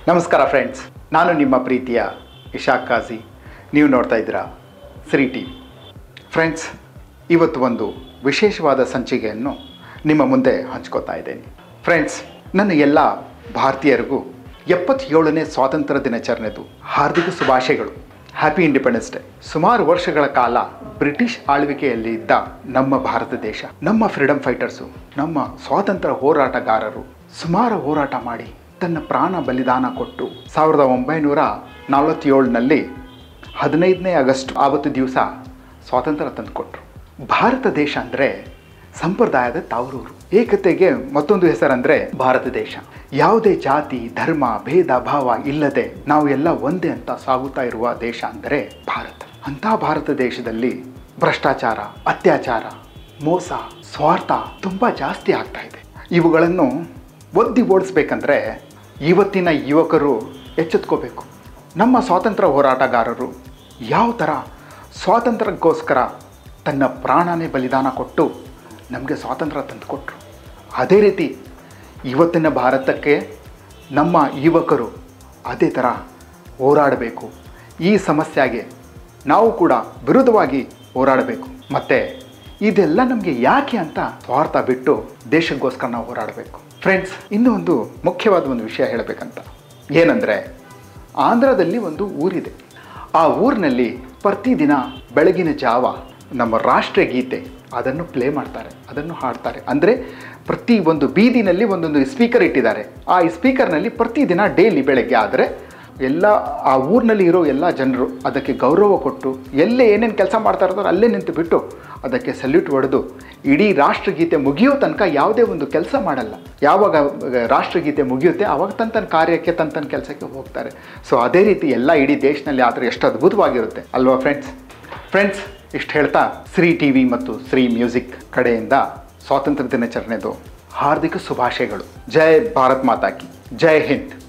ನಮಸ್ಕಾರ ಫ್ರೆಂಡ್ಸ್ ನಾನು ನಿಮ್ಮ ಪ್ರೀತಿಯ ಇಶಾಕ್ ಕಾಜಿ ನೀವು ನೋಡ್ತಾ ಇದ್ದೀರಾ ಶ್ರೀ ಟಿ ವಿ ಫ್ರೆಂಡ್ಸ್ ಇವತ್ತು ಒಂದು ವಿಶೇಷವಾದ ಸಂಚಿಕೆಯನ್ನು ನಿಮ್ಮ ಮುಂದೆ ಹಂಚ್ಕೋತಾ ಇದ್ದೇನೆ ಫ್ರೆಂಡ್ಸ್ ನನ್ನ ಎಲ್ಲ ಭಾರತೀಯರಿಗೂ ಎಪ್ಪತ್ತೇಳನೇ ಸ್ವಾತಂತ್ರ್ಯ ದಿನಾಚರಣೆದು ಹಾರ್ದಿಕ ಶುಭಾಶಯಗಳು ಹ್ಯಾಪಿ ಇಂಡಿಪೆಂಡೆನ್ಸ್ ಡೇ ಸುಮಾರು ವರ್ಷಗಳ ಕಾಲ ಬ್ರಿಟಿಷ್ ಆಳ್ವಿಕೆಯಲ್ಲಿ ಇದ್ದ ನಮ್ಮ ಭಾರತ ದೇಶ ನಮ್ಮ ಫ್ರೀಡಮ್ ಫೈಟರ್ಸು ನಮ್ಮ ಸ್ವಾತಂತ್ರ್ಯ ಹೋರಾಟಗಾರರು ಸುಮಾರು ಹೋರಾಟ ಮಾಡಿ ತನ್ನ ಪ್ರಾಣ ಬಲಿದಾನ ಕೊಟ್ಟು ಸಾವಿರದ ಒಂಬೈನೂರ ನಲವತ್ತೇಳನಲ್ಲಿ ಹದಿನೈದನೇ ಆಗಸ್ಟ್ ಆವತ್ತು ದಿವಸ ಸ್ವಾತಂತ್ರ್ಯ ತಂದುಕೊಟ್ರು ಭಾರತ ದೇಶ ಅಂದರೆ ಸಂಪ್ರದಾಯದ ತಾವರೂರು ಏಕತೆಗೆ ಮತ್ತೊಂದು ಹೆಸರಂದ್ರೆ ಭಾರತ ದೇಶ ಯಾವುದೇ ಜಾತಿ ಧರ್ಮ ಭೇದ ಭಾವ ಇಲ್ಲದೆ ನಾವು ಎಲ್ಲ ಒಂದೇ ಅಂತ ಸಾಗುತ್ತಾ ಇರುವ ದೇಶ ಅಂದರೆ ಭಾರತ ಅಂಥ ಭಾರತ ದೇಶದಲ್ಲಿ ಭ್ರಷ್ಟಾಚಾರ ಅತ್ಯಾಚಾರ ಮೋಸ ಸ್ವಾರ್ಥ ತುಂಬ ಜಾಸ್ತಿ ಆಗ್ತಾ ಇದೆ ಇವುಗಳನ್ನು ಒದ್ದಿ ಓಡಿಸ್ಬೇಕಂದ್ರೆ ಇವತ್ತಿನ ಯುವಕರು ಎಚ್ಚೆತ್ಕೋಬೇಕು ನಮ್ಮ ಸ್ವಾತಂತ್ರ್ಯ ಹೋರಾಟಗಾರರು ಯಾವ ಥರ ಸ್ವಾತಂತ್ರ್ಯಕ್ಕೋಸ್ಕರ ತನ್ನ ಪ್ರಾಣನೇ ಬಲಿದಾನ ಕೊಟ್ಟು ನಮಗೆ ಸ್ವಾತಂತ್ರ್ಯ ತಂದುಕೊಟ್ರು ಅದೇ ರೀತಿ ಇವತ್ತಿನ ಭಾರತಕ್ಕೆ ನಮ್ಮ ಯುವಕರು ಅದೇ ಥರ ಹೋರಾಡಬೇಕು ಈ ಸಮಸ್ಯೆಗೆ ನಾವು ಕೂಡ ವಿರುದ್ಧವಾಗಿ ಹೋರಾಡಬೇಕು ಮತ್ತು ಇದೆಲ್ಲ ನಮಗೆ ಯಾಕೆ ಅಂತ ಸ್ವಾರ್ಥ ಬಿಟ್ಟು ದೇಶಕ್ಕೋಸ್ಕರ ನಾವು ಹೋರಾಡಬೇಕು ಫ್ರೆಂಡ್ಸ್ ಇನ್ನೂ ಒಂದು ಮುಖ್ಯವಾದ ಒಂದು ವಿಷಯ ಹೇಳಬೇಕಂತ ಏನಂದರೆ ಆಂಧ್ರದಲ್ಲಿ ಒಂದು ಊರಿದೆ ಆ ಊರಿನಲ್ಲಿ ಪ್ರತಿದಿನ ಬೆಳಗಿನ ಜಾವ ನಮ್ಮ ರಾಷ್ಟ್ರೀಯ ಗೀತೆ ಅದನ್ನು ಪ್ಲೇ ಮಾಡ್ತಾರೆ ಅದನ್ನು ಹಾಡ್ತಾರೆ ಅಂದರೆ ಪ್ರತಿ ಒಂದು ಬೀದಿನಲ್ಲಿ ಒಂದೊಂದು ಸ್ಪೀಕರ್ ಇಟ್ಟಿದ್ದಾರೆ ಆ ಸ್ಪೀಕರ್ನಲ್ಲಿ ಪ್ರತಿದಿನ ಡೈಲಿ ಬೆಳಗ್ಗೆ ಆದರೆ ಎಲ್ಲ ಆ ಊರಿನಲ್ಲಿ ಇರೋ ಎಲ್ಲ ಜನರು ಅದಕ್ಕೆ ಗೌರವ ಕೊಟ್ಟು ಎಲ್ಲೇ ಏನೇನು ಕೆಲಸ ಮಾಡ್ತಾ ಇರ್ತಾರೋ ಅಲ್ಲೇ ನಿಂತು ಬಿಟ್ಟು ಅದಕ್ಕೆ ಸಲ್ಯೂಟ್ ಹೊಡೆದು ಇಡೀ ರಾಷ್ಟ್ರಗೀತೆ ಮುಗಿಯೋ ತನಕ ಯಾವುದೇ ಒಂದು ಕೆಲಸ ಮಾಡಲ್ಲ ಯಾವಾಗ ರಾಷ್ಟ್ರಗೀತೆ ಮುಗಿಯುತ್ತೆ ಆವಾಗ ತನ್ನ ತನ್ನ ಕಾರ್ಯಕ್ಕೆ ತನ್ನ ತನ್ನ ಕೆಲಸಕ್ಕೆ ಹೋಗ್ತಾರೆ ಸೊ ಅದೇ ರೀತಿ ಎಲ್ಲ ಇಡೀ ದೇಶದಲ್ಲಿ ಆದರೆ ಎಷ್ಟು ಅದ್ಭುತವಾಗಿರುತ್ತೆ ಅಲ್ವಾ ಫ್ರೆಂಡ್ಸ್ ಫ್ರೆಂಡ್ಸ್ ಇಷ್ಟು ಹೇಳ್ತಾ ಶ್ರೀ ಟಿ ವಿ ಮತ್ತು ಶ್ರೀ ಮ್ಯೂಸಿಕ್ ಕಡೆಯಿಂದ ಸ್ವಾತಂತ್ರ್ಯ ದಿನಾಚರಣೆದು ಹಾರ್ದಿಕ ಶುಭಾಶಯಗಳು ಜೈ ಭಾರತ್ ಮಾತಾ ಕಿ ಜೈ ಹಿಂದ್